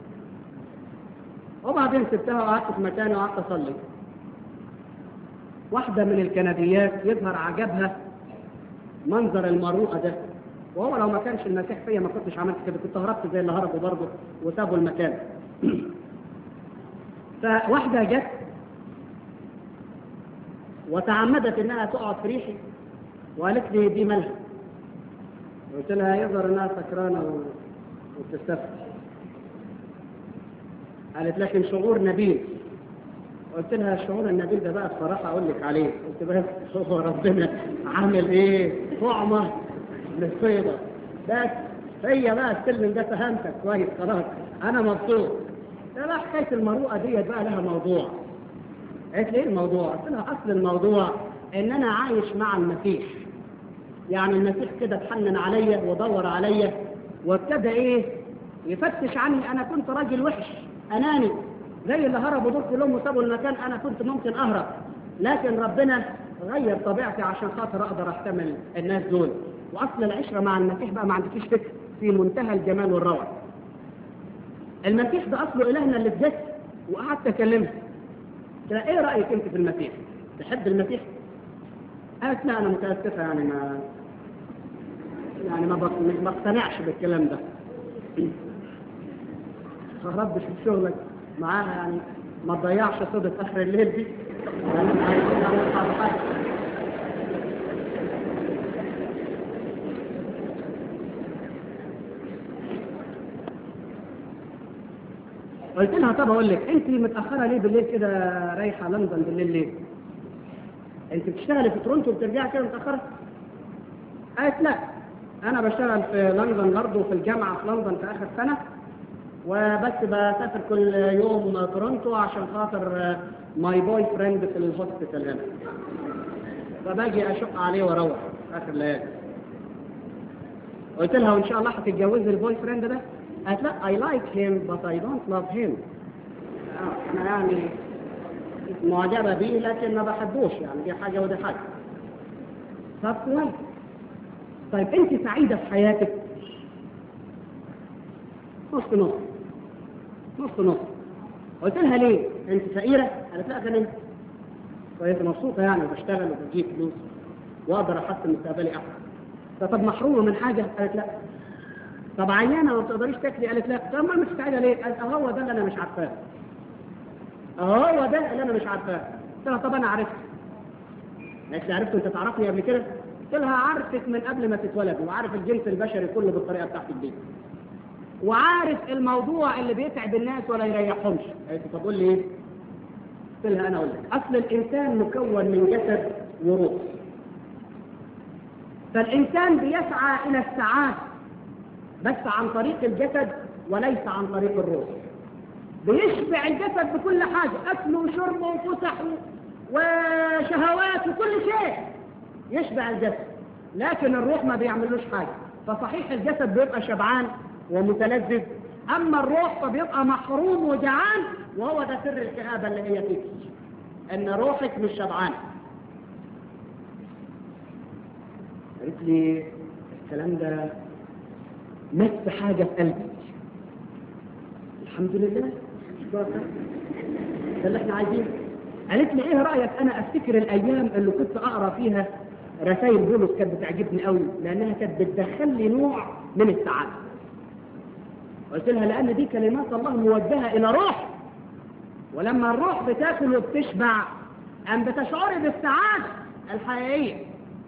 وبعدين سبتها وقعدت في مكاني وقعدت اصلي. 'واحدة واحدة من الكنديات يظهر عجبها منظر المروءه ده وهو لو ما كانش المسيح فيا ما كنتش عملت كده كنت هربت زي اللي هربوا برضه وسابوا المكان فواحده جت وتعمدت انها تقعد في ريحي وقالت لي دي مالها قلت لها يظهر انها سكرانه و... وبتستفد قالت لكن شعور نبيل قلت لها الشعور النبيل ده بقى بصراحه اقول لك عليه قلت بس هو ربنا عامل ايه طعمه للصيده بس هي بقى السلم ده فهمتك كويس خلاص انا مبسوط لا لا حكايه المروءه ديت بقى لها موضوع قالت لي ايه الموضوع؟ قلت لها اصل الموضوع ان انا عايش مع المسيح يعني المسيح كده اتحنن عليا ودور عليا وابتدى ايه يفتش عني انا كنت راجل وحش اناني زي اللي هربوا دول كلهم وسابوا المكان انا كنت ممكن اهرب لكن ربنا غير طبيعتي عشان خاطر اقدر احتمل الناس دول واصل العشره مع المسيح بقى ما عندكيش فكر في منتهى الجمال والروعه المسيح ده اصله الهنا اللي بجد وقعدت اكلمه قلت ايه رايك انت في المسيح تحب المسيح قالت لا انا متاسفه يعني ما يعني ما ما اقتنعش بالكلام ده خربش في شغلك معاها يعني ما تضيعش صدق اخر الليل دي يعني أنا عايزين نعمل حاجه قلت لها طب اقول لك انت متاخره ليه بالليل كده رايحه لندن بالليل ليه؟ انت بتشتغلي في تورونتو وبترجعي كده متاخره؟ قالت لا انا بشتغل في لندن برضه في الجامعه في لندن في اخر سنه وبس بسافر كل يوم تورونتو عشان خاطر ماي بوي فريند في الهوسبيتال هنا فباجي اشق عليه واروح في اخر الليالي قلت لها وان شاء الله هتتجوزي البوي فريند ده؟ قالت لا اي لايك هيم بس اي دونت لاف هيم انا يعني معجبه بيه لكن ما بحبوش يعني دي حاجه ودي حاجه طب كويس طيب انت سعيده في حياتك نص نص نص نص قلت لها ليه انت فقيره قالت لا كان كويس مبسوطه يعني وبشتغل وبجيب فلوس واقدر احسن مستقبلي احسن طب محرومه من حاجه قالت لا طب عيانه ما بتقدريش تاكلي قالت لا طب ما مش سعيده ليه قالت هو ده اللي انا مش عارفاه هو ده اللي انا مش عارفاه قلت لها طب انا عرفت قالت لي عرفت انت تعرفني قبل كده قلت لها عارفك من قبل ما تتولد وعارف الجنس البشري كله بالطريقه بتاعتك دي وعارف الموضوع اللي بيتعب الناس ولا يريحهمش قالت لي طب قول لي ايه قلت لها انا اقول لك اصل الانسان مكون من جسد وروح فالانسان بيسعى الى السعاده بس عن طريق الجسد وليس عن طريق الروح بيشبع الجسد بكل حاجة أكل وشرب وفسح وشهوات وكل شيء يشبع الجسد لكن الروح ما بيعملوش حاجة فصحيح الجسد بيبقى شبعان ومتلذذ أما الروح فبيبقى محروم وجعان وهو ده سر الكآبة اللي هي فيك إن روحك مش شبعانة قالت لي الكلام ده مس حاجة في قلبي الحمد لله شكرا ده اللي احنا عايزينه قالت لي ايه رأيك انا افتكر الايام اللي كنت اقرا فيها رسائل بولس كانت بتعجبني قوي لانها كانت بتدخل لي نوع من السعادة قلت لها لان دي كلمات الله موجهة الى روح ولما الروح بتاكل وبتشبع ام بتشعري بالسعادة الحقيقية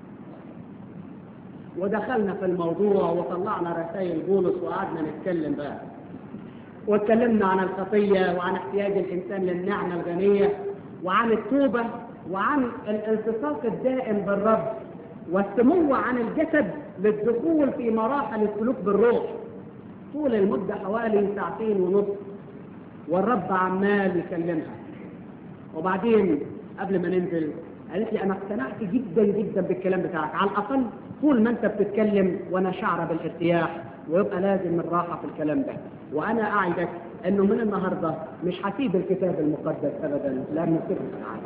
ودخلنا في الموضوع وطلعنا رسائل بولس وقعدنا نتكلم بقى واتكلمنا عن الخطية وعن احتياج الإنسان للنعمة الغنية وعن التوبة وعن الالتصاق الدائم بالرب والسمو عن الجسد للدخول في مراحل السلوك بالروح طول المدة حوالي ساعتين ونصف والرب عمال يكلمها وبعدين قبل ما ننزل قالت لي انا اقتنعت جدا جدا بالكلام بتاعك على الاقل طول ما انت بتتكلم وانا شعره بالارتياح ويبقى لازم الراحه في الكلام ده وانا اعدك انه من النهارده مش هسيب الكتاب المقدس ابدا لانه سر السعاده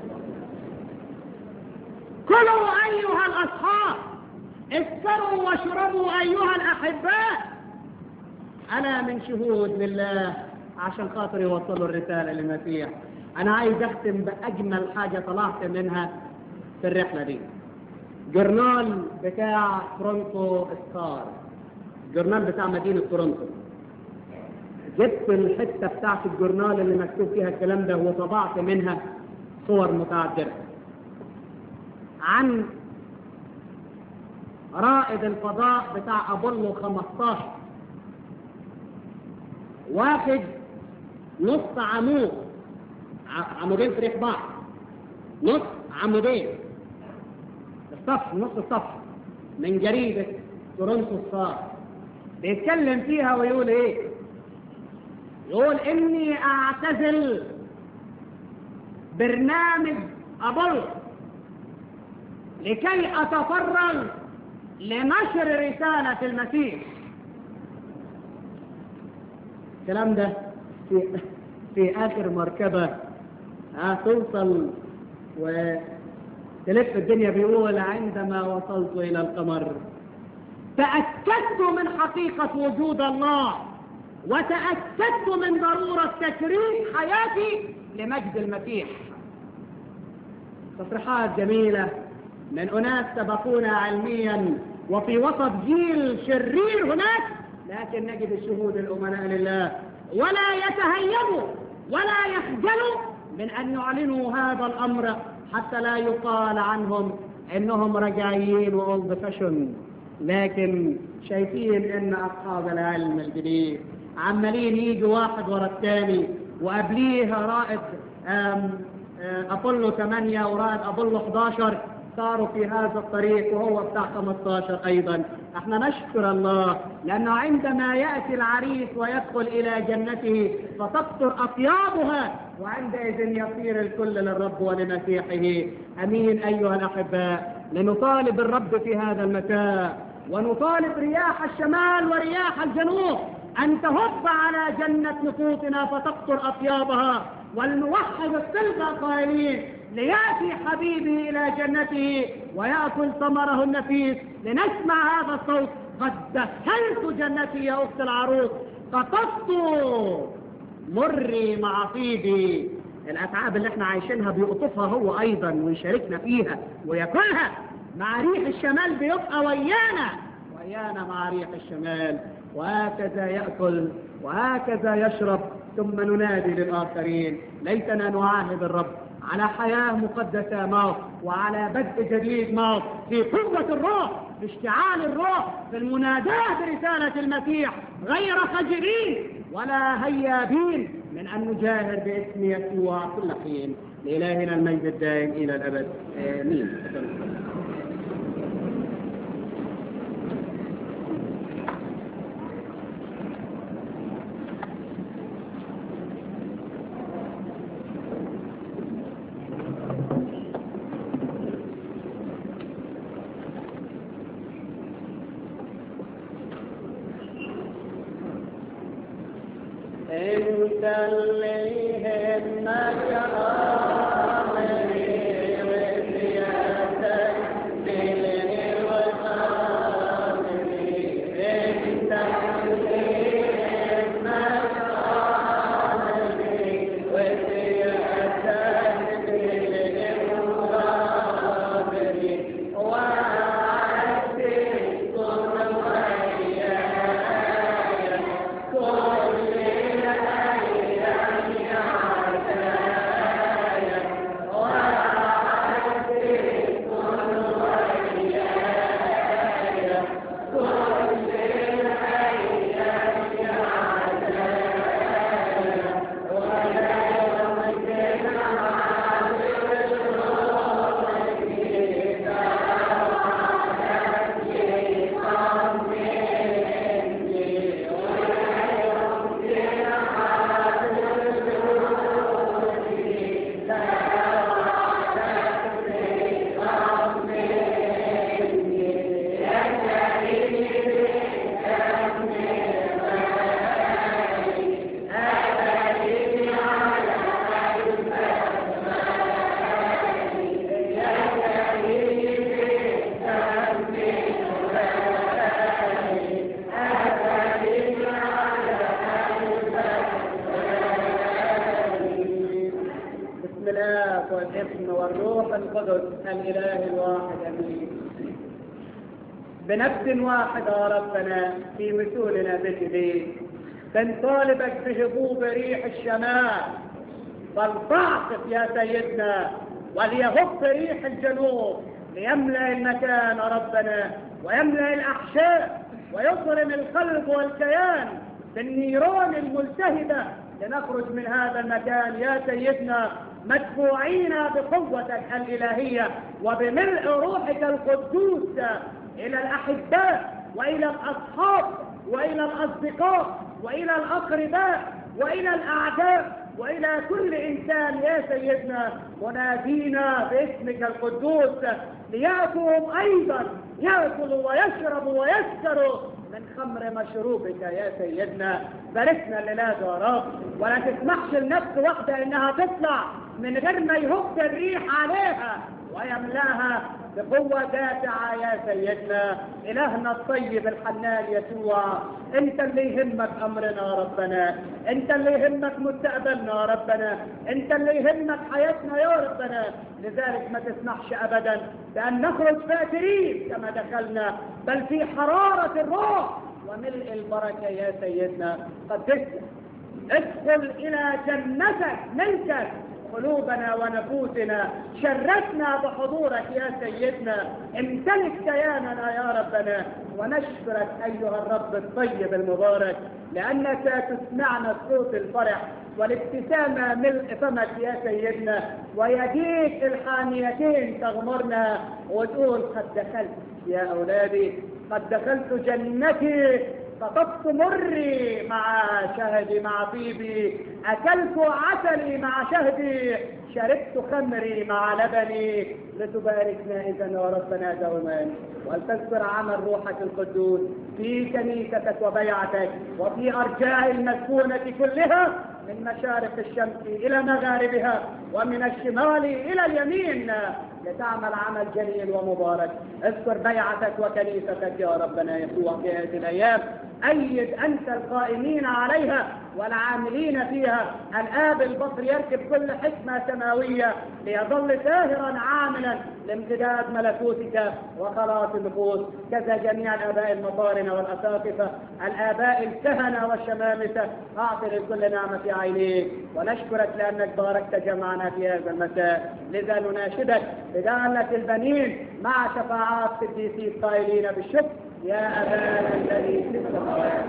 كلوا ايها الاصحاب اسكروا واشربوا ايها الاحباء انا من شهود لله عشان خاطر يوصلوا الرساله للمسيح انا عايز اختم باجمل حاجه طلعت منها في الرحله دي جورنال بتاع تورونتو ستار الجورنال بتاع مدينة تورونتو جبت الحتة بتاعت الجورنال اللي مكتوب فيها الكلام ده وطبعت منها صور متعددة عن رائد الفضاء بتاع أبولو 15 واخد نص عمود عمودين في ريح بعض نص عمودين الصف نص الصف من جريدة تورنتو ستار بيتكلم فيها ويقول ايه يقول اني اعتزل برنامج ابولو لكي اتفرغ لنشر رسالة المسيح الكلام ده في في اخر مركبة هتوصل وتلف الدنيا بيقول عندما وصلت الى القمر تأكدت من حقيقة وجود الله وتأكدت من ضرورة تكريم حياتي لمجد المسيح تصريحات جميلة من أناس سبقونا علميا وفي وسط جيل شرير هناك لكن نجد الشهود الأمناء لله ولا يتهيبوا ولا يخجلوا من أن يعلنوا هذا الأمر حتى لا يقال عنهم إنهم رجعيين وأولد فاشن لكن شايفين إن أصحاب العلم الجديد عمالين يجوا واحد ورا الثاني وقبليه رائد أبولو 8 ورائد أبولو 11 صاروا في هذا الطريق وهو بتاع 15 أيضا احنا نشكر الله لأنه عندما يأتي العريس ويدخل إلى جنته فتقطر أطيابها وعندئذ يصير الكل للرب ولمسيحه أمين أيها الأحباء لنطالب الرب في هذا المساء ونطالب رياح الشمال ورياح الجنوب أن تهب على جنة نفوسنا فتقطر أطيابها ولنوحد الصلب القائلين ليأتي حبيبي إلى جنته ويأكل ثمره النفيس لنسمع هذا الصوت قد دخلت جنتي يا أخت العروس قطفت مري مع طيبي الأتعاب اللي احنا عايشينها بيقطفها هو أيضا ويشاركنا فيها وياكلها مع ريح الشمال بيبقى ويانا ويانا مع ريح الشمال وهكذا يأكل وهكذا يشرب ثم ننادي للآخرين ليتنا نعاهد الرب على حياة مقدسة معه وعلى بدء جديد معه في قوة الروح في اشتعال الروح في المناداة برسالة المسيح غير خجلين ولا هيابين من أن نجاهد باسم يسوع كل حين لإلهنا المجد الدائم إلى الأبد آمين انت اللي يهمك امري وسيادتك بلني وخاطري انت اللي يهمك امري وسيادتك بلني وخاطري وعدتي كل وياي كل بسم الله والابن والروح القدس الإله الواحد أمين بنفس واحدة يا ربنا في وصولنا بك بنطالبك بهبوب ريح الشمال فلتعطف يا سيدنا وليهب ريح الجنوب ليملأ المكان ربنا ويملأ الأحشاء ويصرم القلب والكيان بالنيران الملتهبة لنخرج من هذا المكان يا سيدنا مدفوعين بقوتك الإلهية وبملء روحك القدوس إلى الأحباء وإلى الأصحاب وإلى الأصدقاء وإلى الأقرباء وإلى الأعداء وإلى كل إنسان يا سيدنا منادينا باسمك القدوس ليأتوا أيضا يأكلوا ويشربوا ويسكروا من خمر مشروبك يا سيدنا باركنا الليلة يا رب ولا تسمحش لنفس واحدة انها تطلع من غير ما يهب الريح عليها ويملاها بقوة دافعة يا سيدنا إلهنا الطيب الحنان يسوع أنت اللي يهمك أمرنا يا ربنا أنت اللي يهمك مستقبلنا يا ربنا أنت اللي يهمك حياتنا يا ربنا لذلك ما تسمحش أبدا بأن نخرج فاترين كما دخلنا بل في حرارة الروح وملء البركة يا سيدنا قدسنا ادخل إلى جنتك ملكك قلوبنا ونفوسنا شرفنا بحضورك يا سيدنا امتلك كياننا يا ربنا ونشكرك أيها الرب الطيب المبارك لأنك تسمعنا صوت الفرح والابتسامة ملء فمك يا سيدنا ويديك الحانيتين تغمرنا وتقول قد دخلت يا أولادي قد دخلت جنتي قطفت مري مع شهدي مع طيبي أكلت عسلي مع شهدي شربت خمري مع لبني لتباركنا إذا يا ربنا دوما ولتذكر عمل روحك القدوس في كنيستك وبيعتك وفي أرجاء المسكونة كلها من مشارق الشمس إلى مغاربها ومن الشمال إلى اليمين لتعمل عمل جليل ومبارك اذكر بيعتك وكنيستك يا ربنا يسوع في هذه الأيام أيد أنت القائمين عليها والعاملين فيها الآب البصر يركب كل حكمة سماوية ليظل ساهرا عاملا لامتداد ملكوتك وخلاص النفوس كذا جميع الآباء المطارنة والأساقفة الآباء الكهنة والشمامسة أعطي لكل نعمة في عينيك ونشكرك لأنك باركت جمعنا في هذا المساء لذا نناشدك بدعلة البنين مع شفاعات قديسي القائلين بالشكر يا أبانا الذي في السماوات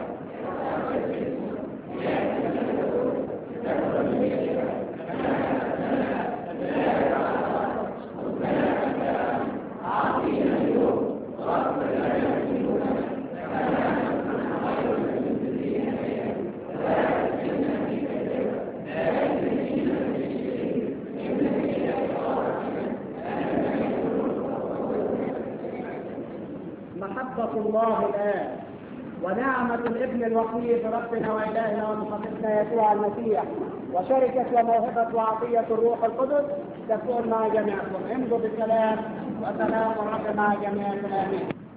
محبة الله الآن ونعمة الابن الوحيد ربنا وإلهنا ومحبتنا يسوع المسيح وشركة وموهبة وعطية الروح القدس تكون مع جميعكم امضوا بالسلام وسلام الرب مع جميعكم آمين